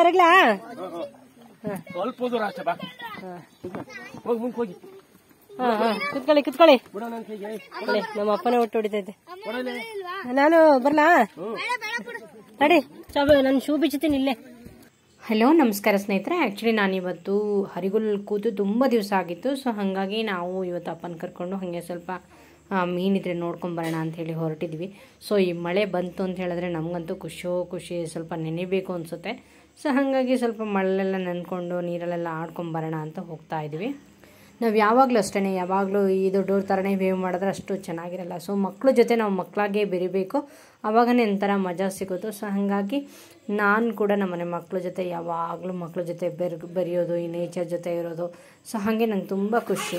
ಎರಗ್ಲಾ ಸ್ವಲ್ಪ ದೂರ ಅಷ್ಟೇ ಬಾ ಹೋಗಿ ಮುಂದೆ ಹೋಗಿ ಹಾ ಹಾ ಕುತ್ಕೊಳ್ಳಿ ಕುತ್ಕೊಳ್ಳಿ ಬಿಡೋಣ ಅಂತ ಹೇಗೆ ಕುತ್ಕೊಳ್ಳಿ ನಮ್ಮ ಅಪ್ಪನೇ ಒಟ್ಟು ಹೊಡಿತೈತೆ ಕೊಡಲೇ ನಾನು ಬರ್ಲಾ ನಡಿ ಚಾಬ ನಾನು ಶೂ ಬಿಚ್ಚುತ್ತೀನಿ ಇಲ್ಲೇ ಹಲೋ ನಮಸ್ಕಾರ ಸ್ನೇಹಿತರೆ ಆ್ಯಕ್ಚುಲಿ ನಾನಿವತ್ತು ಹರಿಗುಲ್ ಕೂತು ತುಂಬ ದಿವಸ ಆಗಿತ್ತು ಸೊ ಹಾಗಾಗಿ ನಾವು ಇವತ್ತು ಅಪ್ಪನ ಕರ್ಕೊಂಡು ಹಾಗೆ ಸ್ವಲ್ಪ ಆ, ಮೀನಿದ್ರೆ ನೋಡ್ಕೊಂಬರೋಣ ಅಂತ ಹೇಳಿ ಹೊರಟಿದ್ವಿ ಸೊ ಈ ಮಳೆ ಬಂತು ಅಂತ ಹೇಳಿದ್ರೆ ನಮಗಂತೂ ಖುಷಿಯೋ ಖುಷಿ ಸ್ವಲ್ಪ ನೆನೆಬೇಕು ಅನಿಸುತ್ತೆ ಸೊ ಹಾಗಾಗಿ ಸ್ವಲ್ಪ ಮಳೆಲ್ಲ ನೆನ್ಕೊಂಡು ನೀರಲ್ಲೆಲ್ಲ ಆಡ್ಕೊಂಬರೋಣ ಅಂತ ಹೋಗ್ತಾ ಇದ್ವಿ ನಾವು ಯಾವಾಗಲೂ ಅಷ್ಟೇ ಯಾವಾಗಲೂ ಈ ದೊಡ್ಡವ್ರ ಥರನೇ ಬೇವ್ ಮಾಡಿದ್ರೆ ಅಷ್ಟು ಚೆನ್ನಾಗಿರಲ್ಲ ಸೊ ಮಕ್ಕಳ ಜೊತೆ ನಾವು ಮಕ್ಕಳಾಗೆ ಬೆರಿಬೇಕು ಆವಾಗನೇ ಒಂಥರ ಮಜಾ ಸಿಗೋದು ಸೊ ಹಾಗಾಗಿ ನಾನು ಕೂಡ ನಮ್ಮನೆ ಮಕ್ಕಳ ಜೊತೆ ಯಾವಾಗಲೂ ಮಕ್ಕಳ ಜೊತೆ ಬೆರ್ ಬೆರೆಯೋದು ಈ ನೇಚರ್ ಜೊತೆ ಇರೋದು ಸೊ ಹಾಗೆ ನಂಗೆ ತುಂಬ ಖುಷಿ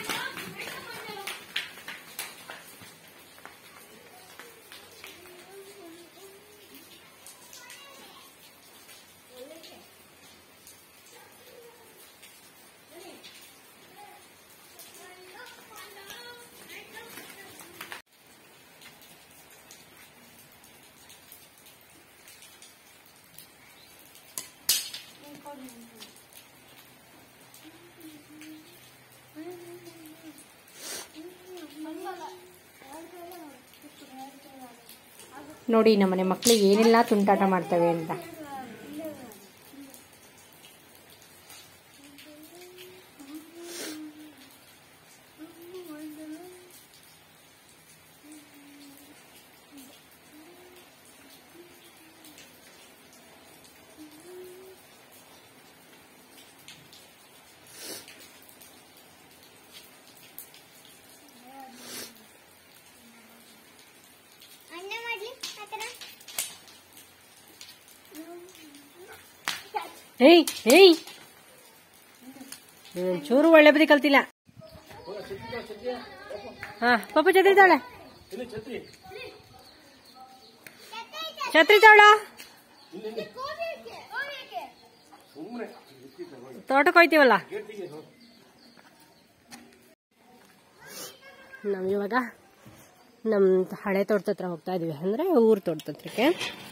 ನೋಡಿ ನಮ್ಮನೆ ಮಕ್ಕಳು ಏನೆಲ್ಲ ತುಂಟಾಟ ಮಾಡ್ತವೆ ಅಂತ ಅನ್ನ ಮಾಡ್ಲಿ ಆತರ ಏಯ್ ಏಯ್ ಚೂರು ಒಳ್ಳೆ ಬದಿ ಕಲ್ತಿಲ್ಲ ಹಾ ಪಾಪ ಛತ್ರಿ ತಾಳೆ ಛತ್ರಿ ತಾಳ ತೋಟಕ್ಕೆ ಹೋಯ್ತೀವಲ್ಲ ನಾವು ಇವಾಗ ನಮ್ಮ ಹಳೆ ತೋಟದ ಹತ್ರ ಹೋಗ್ತಾ ಇದೀವಿ ಅಂದ್ರೆ ಊರ್ ತೋಟದ ಹತ್ರಕ್ಕೆ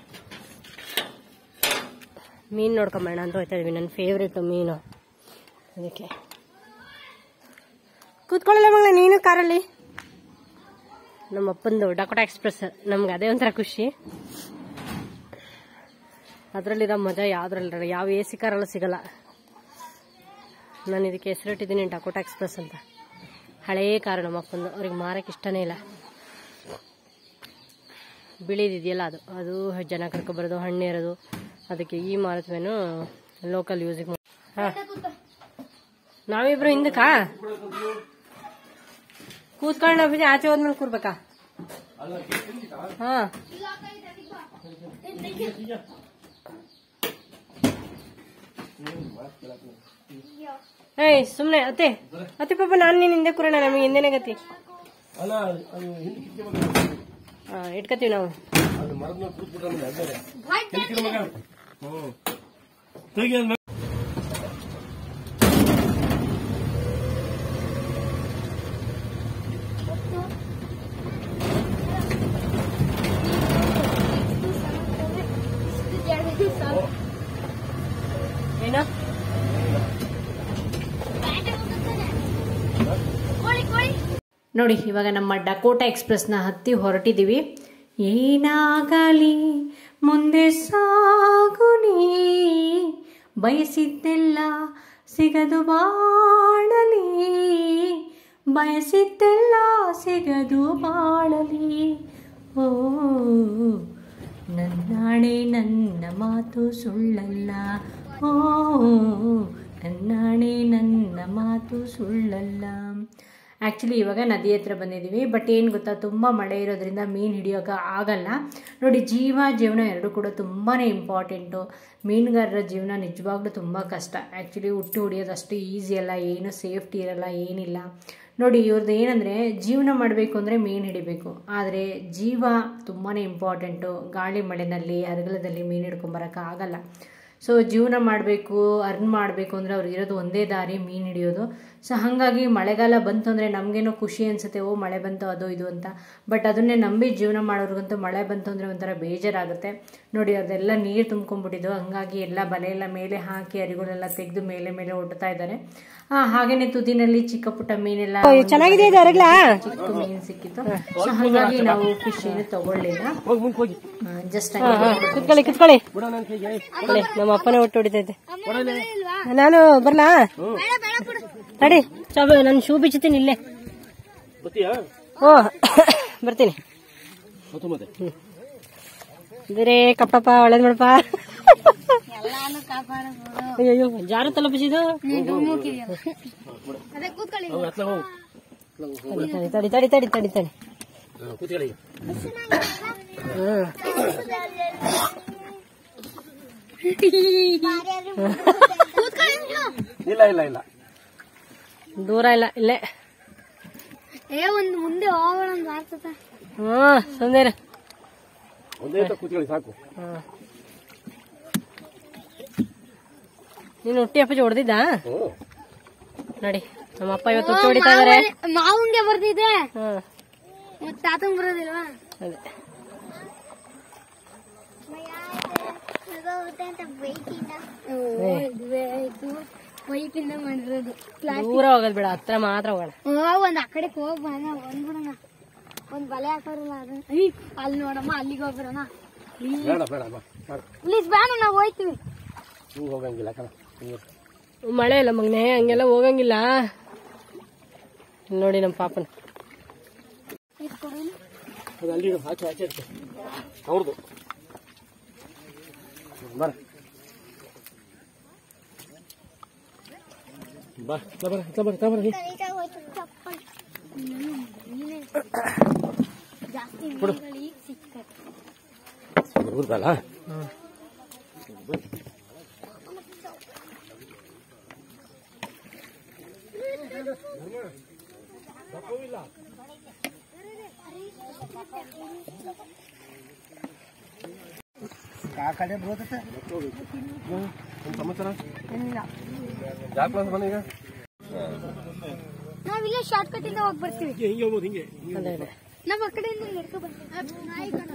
ಮೀನು ನೋಡ್ಕೊಂಬರೋಣ ಅಂತ ಹೋಗ್ತಾ ಇದೀವಿ ನನ್ನ ಫೇವ್ರೇಟು ಮೀನು ಅದಕ್ಕೆ ಕೂತ್ಕೊಳ್ಳಲ್ಲ ಮಗಳ ನೀನು ಕಾರಲ್ಲಿ ನಮ್ಮ ಅಪ್ಪಂದು ಡಕೋಟಾ ಎಕ್ಸ್ಪ್ರೆಸ್ ನಮ್ಗೆ ಅದೇ ಒಂಥರ ಖುಷಿ ಅದರಲ್ಲಿರೋ ಮಜಾ ಯಾವ್ದ್ರಲ್ಲಿ ಯಾವ ಎ ಸಿ ಕಾರಲ್ಲೂ ಸಿಗಲ್ಲ ನಾನು ಇದಕ್ಕೆ ಹೆಸರಿಟ್ಟಿದ್ದೀನಿ ಡಕೋಟಾ ಎಕ್ಸ್ಪ್ರೆಸ್ ಅಂತ ಹಳೇ ಕಾರು ನಮ್ಮ ಅಪ್ಪಂದು ಅವ್ರಿಗೆ ಮಾರಕ್ಕೆ ಇಷ್ಟನೇ ಇಲ್ಲ ಬಿಳಿದಿದೆಯಲ್ಲ ಅದು ಅದು ಜನ ಕರ್ಕೊಬರೋದು ಹಣ್ಣು ಇರೋದು ಅದಕ್ಕೆ ಈ ಮಾರುತ್ವೇನು ಲೋಕಲ್ ಯೂಸಿಗೆ ಹಾ ನಾವಿಬ್ರು ಹಿಂದಕ್ಕಾ ಕೂತ್ಕೊಂಡು ನಾವು ಆಚೆ ಹೋದ್ಮೇಲೆ ಕೂರ್ಬೇಕಾ ಹಾ ಏಯ್ ಸುಮ್ನೆ ಅತ್ತೆ ಅತ್ತೆ ಪಾಪ ನಾನು ನೀನ್ ಹಿಂದೆ ಕೂರೋಣ ನಮಗೆ ಹಿಂದೆನೆ ಗತಿ ಅಲ್ಲ ಅದು ಹಿಂದಕ್ಕೆ ಮಗ ಹಾ ಇಟ್ಕತೀವಿ ನಾವು ಅದು ಮರದ ಮೇಲೆ ಕೂತ್ಬಿಟ್ರೆ ನಮ್ಗೆ ಅಡ್ಡಾರೆ. ಹಿಂದಕ್ಕೆ ಮಗ ಹ್ಞೂ ತೆಗಿ ಅದ್ನ. ಏನ ಕೋಳಿ ಕೋಳಿ ನೋಡಿ ಇವಾಗ ನಮ್ಮ ಡಕೋಟಾ ಎಕ್ಸ್ಪ್ರೆಸ್ನ ಹತ್ತಿ ಹೊರಟಿದ್ದೀವಿ ಏನಾಗಲಿ ಮುಂದೆ ಸಾಗುನಿ ಬಯಸಿದ್ದೆಲ್ಲ ಸಿಗದು ಬಾಳಲಿ ಬಯಸಿದ್ದೆಲ್ಲ ಸಿಗದು ಬಾಳಲಿ ಓ ನನ್ನಾಣೆ ನನ್ನ ಮಾತು ಸುಳ್ಳಲ್ಲ ಓ ನನ್ನಾಣೆ ನನ್ನ ಮಾತು ಸುಳ್ಳಲ್ಲ ಆ್ಯಕ್ಚುಲಿ ಇವಾಗ ನದಿ ಹತ್ರ ಬಂದಿದ್ದೀವಿ ಬಟ್ ಏನು ಗೊತ್ತಾ ತುಂಬ ಮಳೆ ಇರೋದ್ರಿಂದ ಮೀನು ಹಿಡಿಯೋಕೆ ಆಗಲ್ಲ ನೋಡಿ ಜೀವ ಜೀವನ ಎರಡು ಕೂಡ ತುಂಬಾ ಇಂಪಾರ್ಟೆಂಟು ಮೀನುಗಾರರ ಜೀವನ ನಿಜವಾಗ್ಲೂ ತುಂಬ ಕಷ್ಟ ಆ್ಯಕ್ಚುಲಿ ಹುಟ್ಟು ಹೊಡಿಯೋದು ಅಷ್ಟು ಈಸಿ ಅಲ್ಲ ಏನು ಸೇಫ್ಟಿ ಇರಲ್ಲ ಏನಿಲ್ಲ ನೋಡಿ ಇವ್ರದ್ದು ಏನಂದರೆ ಜೀವನ ಮಾಡಬೇಕು ಅಂದರೆ ಮೀನು ಹಿಡಿಬೇಕು ಆದರೆ ಜೀವ ತುಂಬಾ ಇಂಪಾರ್ಟೆಂಟು ಗಾಳಿ ಮಳೆನಲ್ಲಿ ಅರಗಲದಲ್ಲಿ ಮೀನು ಹಿಡ್ಕೊಂಬರಕ್ಕೆ ಆಗಲ್ಲ ಸೊ ಜೀವನ ಮಾಡಬೇಕು ಅರ್ನ್ ಮಾಡಬೇಕು ಅಂದರೆ ಅವ್ರಿಗೆ ಇರೋದು ಒಂದೇ ದಾರಿ ಮೀನು ಹಿಡಿಯೋದು ಸೊ ಹಾಗಾಗಿ ಮಳೆಗಾಲ ಬಂತು ಅಂದರೆ ನಮಗೇನೋ ಖುಷಿ ಅನಿಸುತ್ತೆ ಓ ಮಳೆ ಬಂತು ಅದು ಇದು ಅಂತ ಬಟ್ ಅದನ್ನೇ ನಂಬಿ ಜೀವನ ಮಾಡೋರ್ಗಂತೂ ಮಳೆ ಬಂತು ಅಂದರೆ ಒಂಥರ ಬೇಜಾರಾಗುತ್ತೆ ನೋಡಿ ಅದೆಲ್ಲ ನೀರು ತುಂಬ್ಕೊಂಡ್ಬಿಟ್ಟಿದ್ದು ಹಂಗಾಗಿ ಎಲ್ಲ ಬಲೆ ಎಲ್ಲ ಮೇಲೆ ಹಾಕಿ ಅರಿಗಳೆಲ್ಲ ತೆಗೆದು ಮೇಲೆ ಮೇಲೆ ಒಡ್ತಾ ಇದ್ದಾರೆ ಆ, ಹಾಗೇನೆ ತುದಿನಲ್ಲಿ ಚಿಕ್ಕ ಪುಟ್ಟ ಮೀನೆಲ್ಲ ಚೆನ್ನಾಗಿದೆ ಇದು ಅರಗ್ಲಾ ಚಿಕ್ಕ ಮೀನು ಸಿಕ್ಕಿತ್ತು ಸೊ ಹಾಗಾಗಿ ನಾವು ಫಿಶ್ ಏನು ತಗೊಳ್ಳಿಲ್ಲ ಹೋಗಿ ಮುಂದೆ ಹೋಗಿ ಜಸ್ಟ್ ಕುತ್ಕೊಳ್ಳಿ ಕುತ್ಕೊಳ್ಳಿ ಬಿಡ ನನ್ನ ಕೈಗೆ ಅಲ್ಲೇ, ನಮ್ಮ ಅಪ್ಪನೇ ಒಟ್ಟು ಹೊಡಿತೈತೆ ನಾನು ಬರ್ಲಾ ತಡಿ ಚಾಬ ನಾನು ಶೂ ಬಿಚ್ಚುತ್ತೀನಿ ಇಲ್ಲೇ ಬತ್ತೀಯಾ ಓ ಬರ್ತೀನಿ ಮತ್ತೆ ಮತ್ತೆ ಬೇರೆ ಕಪ್ಪಪ್ಪ ಒಳ್ಳೇದ್ ಮಾಡಪ್ಪ ಅಯ್ಯೋ ಜಾರು ತಲುಪಿಸಿದು ಅದೇ ಕೂತ್ಕೊಳ್ಳಿ ಹೋಗಿ ಹತ್ಲ ಹೋಗು ತಡಿ ತಡಿ ತಡಿ ತಡಿ ತಡಿ ತಡಿ ಹಾ, ಕೂತ್ಕೊಳ್ಳಿ ಈಗ ಹ್ಮ್ ಕೂತ್ಕೊಳ್ಳಿ ನೀವು. ಇಲ್ಲ ಇಲ್ಲ ಇಲ್ಲ ದೂರ ಇಲ್ಲ ಇಲ್ಲೇ ಏ ಒಂದ್ ಮುಂದೆ ಹೋಗೋಣ ಅಂತ ಆಗ್ತದ ಹ್ಮ್ ಸಂದೇರ ಒಂದೇ ತ ಕೂತ್ಕೊಳ್ಳಿ ಸಾಕು ಹ್ಮ್ ನೀನು ಹುಟ್ಟಿ ಅಪ್ಪಾಜಿ ಹೊಡೆದಿದ್ದ ಹ್ಞೂ ನೋಡಿ ನಮ್ಮ ಅಪ್ಪ ಇವತ್ತು ಹುಟ್ಟಿ ಹೊಡಿತಾ ಇದಾರೆ ಮಾವಂಗೆ ಬರ್ತಿದೆ ಹ್ಮ್ ಮತ್ ತಾತಂಗ್ ಬರೋದಿಲ್ವಾ ಅದೇ ಪೈಪಿಂದ ಮಾಡಿರೋದು ದೂರ ಹೋಗೋದ್ ಬೇಡ ಹತ್ರ ಮಾತ್ರ ಹೋಗೋಣ ಹೋಗ್ ಒಂದ್ ಆ ಕಡೆಗೆ ಹೋಗ್ ಬರೋಣ ಬಂದ್ಬಿಡೋಣ ಒಂದ್ ಬಲೆ ಹಾಕೋರಲ್ಲ ಅದು ಐ, ಅಲ್ಲಿ ನೋಡಮ್ಮ ಅಲ್ಲಿಗೆ ಹೋಗ್ಬರೋಣ ಬೇಡ ಬೇಡ ಬಾ ಸಾಕು ಪ್ಲೀಸ್ ಬೇಡ ನಾವು ಹೋಯ್ತೀವಿ ಹಿಂಗೆ ಹೋಗಂಗಿಲ್ಲ ಕಣ ಹಿಂಗೆ ಮಳೆ ಇಲ್ಲ ಮಗನೆ ಹಂಗೆಲ್ಲ ಹೋಗಂಗಿಲ್ಲ ಇಲ್ಲಿ ನೋಡಿ ನಮ್ಮ ಪಾಪನ ಅದು ಅಲ್ಲಿ ಇಡು, ಆಚೆ ಆಚೆ ಇಡ್ತೆ ಅವ್ರದ್ದು ಬರ ಬಾ ಇತ್ಲ ಬರ ಇತ್ಲ ಬರ ಇತ್ಲ ಬರ ಜಾಸ್ತಿ ಕೊಡು. ಈಗ ಸಿಕ್ಕ ಹುಡುಗದಲ್ಲ ಆ ಕಡೆ ಬರ್ತೈತೆ ಒಂದು ಸಮಾಚಾರ ಯಾವ ಕ್ಲಾಸ್ ಬಂದ ಈಗ ನಾವಿಲ್ಲೇ ಶಾರ್ಟ್ ಕಟ್ ಇಂದ ಹೋಗಿ ಬರ್ತೀವಿ ಹಿಂಗೆ ಹೋಗ್ಬೋದು ಹಿಂಗೆ ಹಿಂಗೆ ಅದೇ ಅದೇ ನಮ್ಮ ಆ ಕಡೆಯಿಂದ ನಡ್ಕೊ ಬರ್ತೀವಿ ನಾಯಿ ಕಣ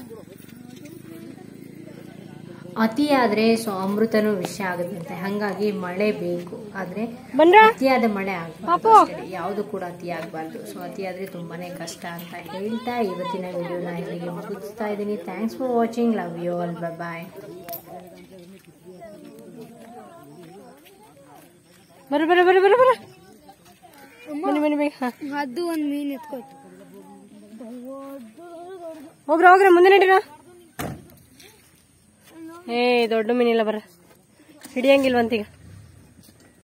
ಅತಿಯಾದ್ರೆ ಸೊ ಅಮೃತನೂ ವಿಷ ಆಗುತ್ತಂತೆ ಹಾಗಾಗಿ ಮಳೆ ಬೇಕು ಆದ್ರೆ ಬಂದ್ರ ಅತಿಯಾದ ಮಳೆ ಆಗಬಾರ್ದು ಯಾವುದು ಕೂಡ ಅತಿ ಆಗಬಾರ್ದು ಸೊ ಅತಿಯಾದ್ರೆ ತುಂಬಾನೇ ಕಷ್ಟ ಅಂತ ಹೇಳ್ತಾ ಇವತ್ತಿನ ವಿಡಿಯೋನ ಇಲ್ಲಿಗೆ ಮುಗಿಸ್ತಾ ಇದ್ದೀನಿ thanks for watching love you all bye ಬರ್ರಿ ಬರ್ರಿ ಬರ್ರಿ ಬರ್ರಿ ಬರ್ರಿ ಬನ್ನಿ ಬನ್ನಿ ಬೇಗ ಹಾ ಅದು ಒಂದ್ ಮೀನ್ ಎತ್ಕೋಯ್ತು ಹೋಗ್ರ ಹೋಗ್ರ ಮುಂದೆ ನಡೀರ ಏ ದೊಡ್ಡ ಮೀನಿಲ್ಲ ಬರ್ರ ಹಿಡಿಯಂಗಿಲ್ವಂತೀಗ